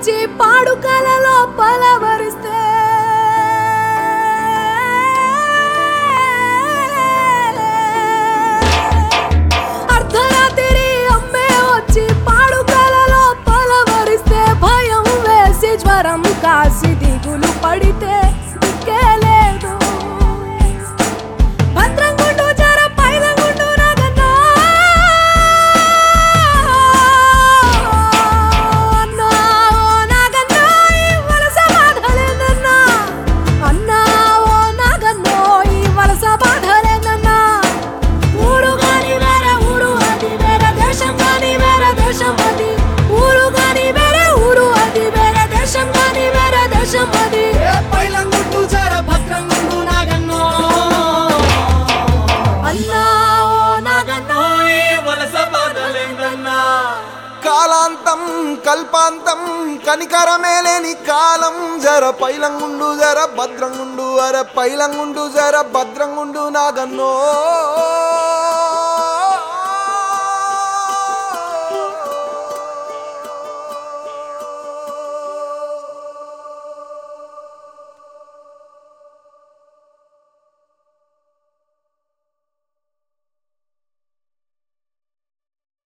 వచ్చి పాడుకలలో పలవరిస్తే అర్ధరాత్రి అమ్మే వచ్చి పాడుకలలో పలవరిస్తే భయం వేసి జ్వరం కాసి దిగులు పడితే దిక్కే లేదు భద్రంగుండు జర పైలంగుండు నాగన్నా అన్నా ఓ నాగన్నా ఈ వలస బాధలేదన్నా అన్నా ఓ నాగన్నో ఈ వలస బాధలేదన్నా ఊరు గాని వేరే ఊరు అది వేరే దేశం గాని వేరే దేశం అది ఊరు గాని వేరే ఊరు అది వేరే దేశం గాని వేరే దేశం అది పైలంగుండు జర భద్రంగుండు నాగన్నో అన్నా ఓ నాగన్నో ఈ వలస బాధలేదన్నా కాలాంతం కల్పాంతం కనికరమే లేని కాలం జర పైలంగుండు జర భద్రంగుండు అర పైలంగుండు జర భద్రంగుండు నాగన్నో